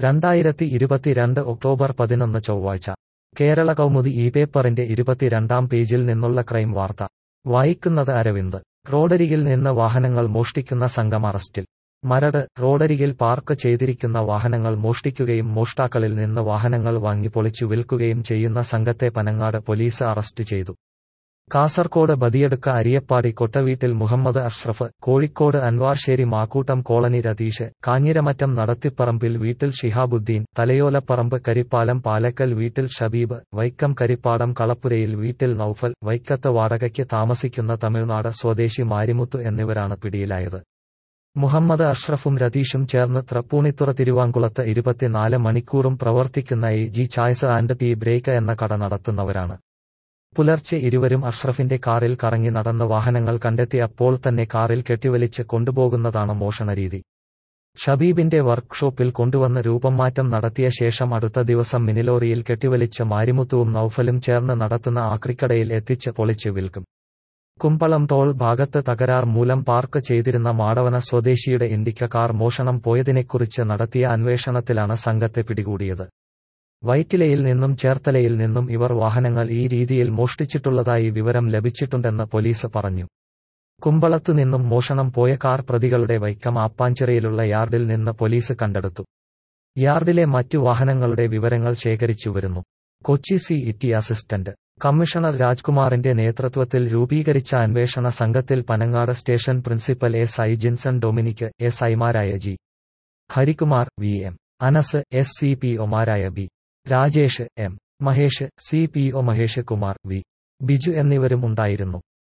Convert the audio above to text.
രണ്ടായിരത്തി ഇരുപത്തിരണ്ട് ഒക്ടോബർ പതിനൊന്ന് ചൊവ്വാഴ്ച കേരള കൗമുദി ഈ പേപ്പറിന്റെ ഇരുപത്തിരണ്ടാം പേജിൽ നിന്നുള്ള ക്രൈം വാർത്ത വായിക്കുന്നത് അരവിന്ദ് റോഡരികിൽ നിന്ന് വാഹനങ്ങൾ മോഷ്ടിക്കുന്ന സംഘം അറസ്റ്റിൽ മരട് റോഡരികിൽ പാർക്ക് ചെയ്തിരിക്കുന്ന വാഹനങ്ങൾ മോഷ്ടിക്കുകയും മോഷ്ടാക്കളിൽ നിന്ന് വാഹനങ്ങൾ വാങ്ങി പൊളിച്ചു വിൽക്കുകയും ചെയ്യുന്ന സംഘത്തെ പനങ്ങാട് പോലീസ് അറസ്റ്റ് ചെയ്തു കാസർകോട് ബദിയടുക്ക അരിയപ്പാടി കൊട്ടവീട്ടിൽ മുഹമ്മദ് അഷ്റഫ് കോഴിക്കോട് അൻവാർശ്ശേരി മാക്കൂട്ടം കോളനി രതീഷ് കാഞ്ഞിരമറ്റം നടത്തിപ്പറമ്പിൽ വീട്ടിൽ ഷിഹാബുദ്ദീൻ തലയോലപ്പറമ്പ് കരിപ്പാലം പാലക്കൽ വീട്ടിൽ ഷബീബ് വൈക്കം കരിപ്പാടം കളപ്പുരയിൽ വീട്ടിൽ നൌഫൽ വൈക്കത്ത് വാടകയ്ക്ക് താമസിക്കുന്ന തമിഴ്നാട് സ്വദേശി മാരിമുത്തു എന്നിവരാണ് പിടിയിലായത് മുഹമ്മദ് അഷ്റഫും രതീഷും ചേർന്ന് തൃപ്പൂണിത്തുറ തിരുവാങ്കുളത്ത് ഇരുപത്തിനാല് മണിക്കൂറും പ്രവർത്തിക്കുന്ന A G chais and tea break എന്ന കട നടത്തുന്നവരാണ് പുലർച്ചെ ഇരുവരും അഷ്റഫിന്റെ കാറിൽ കറങ്ങി നടന്ന് വാഹനങ്ങൾ കണ്ടെത്തി അപ്പോൾ തന്നെ കാറിൽ കെട്ടിവലിച്ച് കൊണ്ടുപോകുന്നതാണ് മോഷണരീതി ഷബീബിന്റെ വർക്ക്ഷോപ്പിൽ കൊണ്ടുവന്ന് രൂപം മാറ്റം നടത്തിയ ശേഷം അടുത്ത ദിവസം മിനിലോറിയിൽ കെട്ടിവലിച്ച് മാരിമുത്തുവും നൌഫലും ചേർന്ന് നടത്തുന്ന ആക്രിക്കടയിൽ എത്തിച്ച് പൊളിച്ച് വിൽക്കും കുമ്പളം ടോൾ ഭാഗത്ത് തകരാർ മൂലം പാർക്ക് ചെയ്തിരുന്ന മാടവന സ്വദേശിയുടെ ഇൻഡിക്ക കാർ മോഷണം പോയതിനെക്കുറിച്ച് നടത്തിയ അന്വേഷണത്തിലാണ് സംഘത്തെ പിടികൂടിയത് വൈറ്റിലയിൽ നിന്നും ചേർത്തലയിൽ നിന്നും ഇവർ വാഹനങ്ങൾ ഈ രീതിയിൽ മോഷ്ടിച്ചിട്ടുള്ളതായി വിവരം ലഭിച്ചിട്ടുണ്ടെന്ന് പോലീസ് പറഞ്ഞു കുമ്പളത്തു നിന്നും മോഷണം പോയ കാർ പ്രതികളുടെ വൈക്കം ആപ്പാഞ്ചിറയിലുള്ള യാർഡിൽ നിന്ന് പോലീസ് കണ്ടെടുത്തു യാർഡിലെ മറ്റു വാഹനങ്ങളുടെ വിവരങ്ങൾ ശേഖരിച്ചു വരുന്നു Kochi city assistant commissioner രാജ്കുമാറിന്റെ നേതൃത്വത്തിൽ രൂപീകരിച്ച അന്വേഷണ സംഘത്തിൽ Panangad station principal S I Jinson Dominic S ഐമാരായ G Harikumar V M Anas S C P ഒമാരായ B Rajesh M Mahesh C P O Mahesh Kumar V Biju എന്നിവരും ഉണ്ടായിരുന്നു